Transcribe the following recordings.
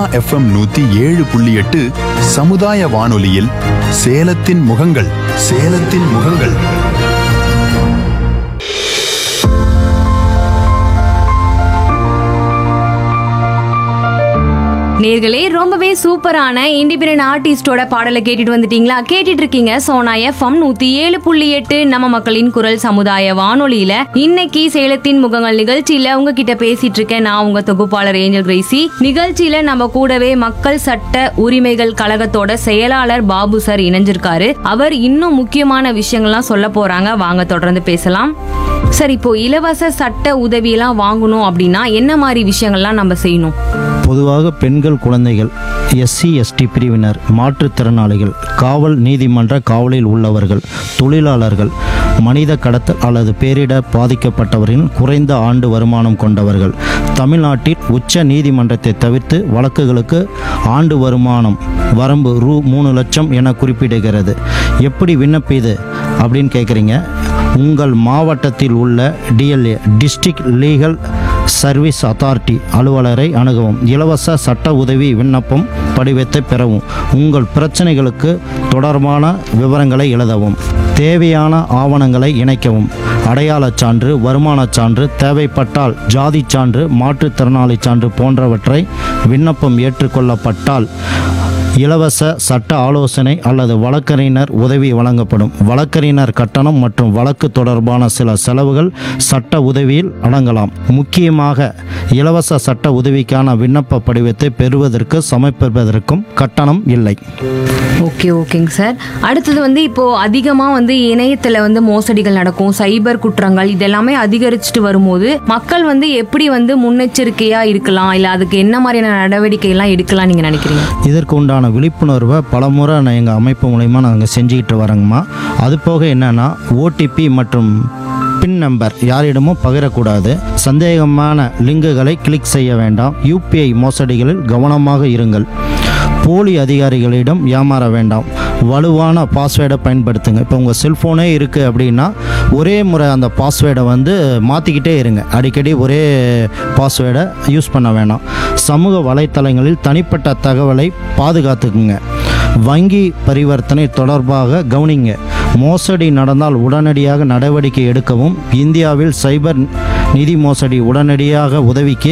FM நூத்தி ஏழு புள்ளி எட்டு சமுதாய வானொலியில் சேலத்தின் முகங்கள் சேலத்தின் முகங்கள் நேர்களே ரொம்பவே சூப்பரான இண்டிபெண்டன்ட் ஆர்டிஸ்டோட பாடலை கேட்டுட்டு வந்துட்டீங்களா கேட்டுட்டு இருக்கீங்க சோனா எஃப்எம் நூத்தி ஏழு புள்ளி எட்டு நம்ம மக்களின் குரல் சமுதாய வானொலியில இன்னைக்கு சேலத்தின் முகங்கள் நிகழ்ச்சியில உங்ககிட்ட பேசிட்டு இருக்கேன் நான் உங்க தொகுப்பாளர் ஏஞ்சல் கிரேசி நிகழ்ச்சியில நம்ம கூடவே மக்கள் சட்ட உரிமைகள் கழகத்தோட செயலாளர் பாபு சார் இணைஞ்சிருக்காரு அவர் இன்னும் முக்கியமான விஷயங்கள்லாம் சொல்ல போறாங்க வாங்க தொடர்ந்து பேசலாம் சார் இப்போ இலவச சட்ட உதவியெல்லாம் வாங்கணும் அப்படின்னா என்ன மாதிரி விஷயங்கள்லாம் நம்ம செய்யணும் பொதுவாக பெண்கள் குழந்தைகள் எஸ்சி எஸ்டி பிரிவினர் மாற்றுத்திறனாளிகள் காவல் நீதிமன்ற காவலில் உள்ளவர்கள் தொழிலாளர்கள் மனித கடத்தல் அல்லது பேரிட பாதிக்கப்பட்டவரின் குறைந்த ஆண்டு வருமானம் கொண்டவர்கள் தமிழ்நாட்டில் உச்ச நீதிமன்றத்தை தவிர்த்து வழக்குகளுக்கு ஆண்டு வருமானம் வரம்பு ரூ மூணு லட்சம் என குறிப்பிடுகிறது எப்படி விண்ணப்பிது அப்படின்னு கேட்குறீங்க உங்கள் மாவட்டத்தில் உள்ள DLA district legal service authority அலுவலரை அணுகவும் இலவச சட்ட உதவி விண்ணப்பம் படிவத்தை பெறவும் உங்கள் பிரச்சனைகளுக்கு தொடர்பான விவரங்களை எழுதவும் தேவையான ஆவணங்களை இணைக்கவும் அடையாளச் சான்று வருமானச் சான்று தேவைப்பட்டால் ஜாதிச் சான்று மாற்றுத்திறனாளி சான்று போன்றவற்றை விண்ணப்பம் ஏற்றுக்கொள்ளப்பட்டால் இலவச சட்ட ஆலோசனை அல்லது வழக்கறிஞர் உதவி வழங்கப்படும் வழக்கறிஞர் கட்டணம் மற்றும் வழக்கு தொடர்பான சில செலவுகள் சட்ட உதவியில் அடங்கலாம் முக்கியமாக இலவச சட்ட உதவிக்கான விண்ணப்ப படிவத்தை பெறுவதற்கு சமர்ப்பிப்பதற்கும் கட்டணம் இல்லை ஓகே ஓகேங்க சார் அடுத்தது வந்து இப்போ அதிகமாக வந்து இணையத்தில் வந்து மோசடிகள் நடக்கும் சைபர் குற்றங்கள் இதெல்லாமே அதிகரிச்சுட்டு வரும்போது மக்கள் வந்து எப்படி வந்து முன்னெச்சரிக்கையா இருக்கலாம் இல்லை அதுக்கு என்ன மாதிரியான நடவடிக்கை எல்லாம் எடுக்கலாம் நீங்க நினைக்கிறீங்க இதற்கு உண்டான விழிப்புணர்வை பலமுறை நான் எங்கள் அமைப்பு மூலயமா நாங்கள் செஞ்சுக்கிட்டு வரோங்கம்மா அது போக என்னென்னா ஓடிபி மற்றும் பின் நம்பர் யாரிடமும் பகிரக்கூடாது சந்தேகமான லிங்குகளை கிளிக் செய்ய வேண்டாம் யூபிஐ மோசடிகளில் கவனமாக இருங்கள் போலி அதிகாரிகளிடம் ஏமாற வேண்டாம் வலுவான பாஸ்வேர்டை பயன்படுத்துங்க இப்போ உங்கள் செல்ஃபோனே இருக்குது அப்படின்னா ஒரே முறை அந்த பாஸ்வேர்டை வந்து மாற்றிக்கிட்டே இருங்க அடிக்கடி ஒரே பாஸ்வேர்டை யூஸ் பண்ண வேணாம் சமூக வலைத்தளங்களில் தனிப்பட்ட தகவலை பாதுகாத்துக்குங்க வங்கி பரிவர்த்தனை தொடர்பாக கவனிங்க மோசடி நடந்தால் உடனடியாக நடவடிக்கை எடுக்கவும் இந்தியாவில் சைபர் நிதி மோசடி உடனடியாக உதவிக்கு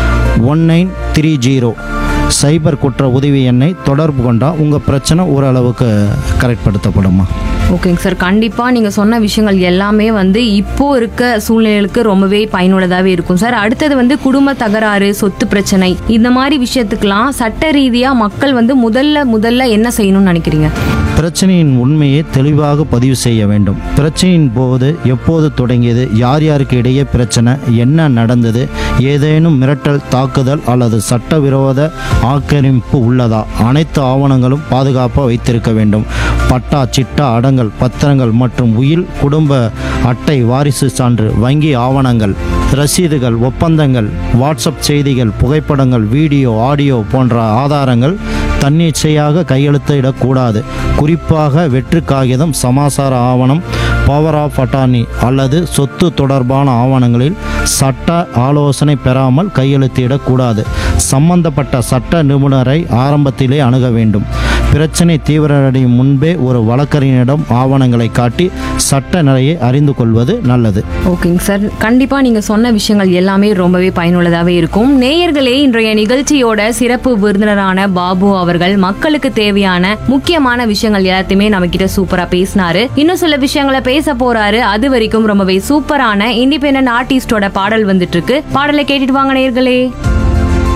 one nine three zero cyber குற்ற உதவி எண்ணை தொடர்பு கொண்டால் உங்கள் பிரச்சனை ஓரளவுக்கு கரெக்ட்படுத்தப்படுமா ஓகேங்க சார் கண்டிப்பா நீங்க சொன்ன விஷயங்கள் எல்லாமே வந்து இப்போ இருக்க சூழ்நிலைகளுக்கு ரொம்பவே பயனுள்ளதாவே இருக்கும் சார் அடுத்தது வந்து குடும்ப தகராறு சொத்து பிரச்சனை இந்த மாதிரி விஷயத்துக்கெல்லாம் சட்ட ரீதியா மக்கள் வந்து முதல்ல முதல்ல என்ன செய்யணும்னு நினைக்கிறீங்க பிரச்சனையின் உண்மையை தெளிவாக பதிவு செய்ய வேண்டும் பிரச்சனையின் போது எப்போது தொடங்கியது யார் யாருக்கு இடையே பிரச்சனை என்ன நடந்தது ஏதேனும் மிரட்டல் தாக்குதல் அல்லது சட்டவிரோத ஆக்கிரமிப்பு உள்ளதா அனைத்து ஆவணங்களும் பாதுகாப்பாக வைத்திருக்க வேண்டும் பட்டா சிட்டா அடங்கல் பத்திரங்கள் மற்றும் உயில் குடும்ப அட்டை வாரிசு சான்று வங்கி ஆவணங்கள் ரசீதுகள் ஒப்பந்தங்கள் வாட்ஸ்அப் செய்திகள் புகைப்படங்கள் வீடியோ ஆடியோ போன்ற ஆதாரங்கள் தன்னிச்சையாக கையெழுத்திடக்கூடாது குறிப்பாக வெற்று காகிதம் சமாசார ஆவணம் பவர் ஆஃப் அட்டார்னி அல்லது சொத்து தொடர்பான ஆவணங்களில் சட்ட ஆலோசனை பெறாமல் கையெழுத்திடக்கூடாது சம்பந்தப்பட்ட சட்ட நிபுணரை ஆரம்பத்திலே அணுக வேண்டும் பிரச்சனை தீவிரமடையும் முன்பே ஒரு வழக்கறிஞரிடம் ஆவணங்களை காட்டி சட்ட நிலையை அறிந்து கொள்வது நல்லது ஓகேங்க சார் கண்டிப்பா நீங்க சொன்ன விஷயங்கள் எல்லாமே ரொம்பவே பயனுள்ளதாவே இருக்கும் நேயர்களே இன்றைய நிகழ்ச்சியோட சிறப்பு விருந்தினரான பாபு அவர்கள் மக்களுக்கு தேவையான முக்கியமான விஷயங்கள் எல்லாத்தையுமே நம்ம கிட்ட சூப்பரா பேசினாரு இன்னும் சில விஷயங்களை பேச போறாரு அது வரைக்கும் ரொம்பவே சூப்பரான இண்டிபெண்டன்ட் ஆர்டிஸ்டோட பாடல் வந்துட்டு இருக்கு பாடலை கேட்டுட்டு வாங்க நேயர்களே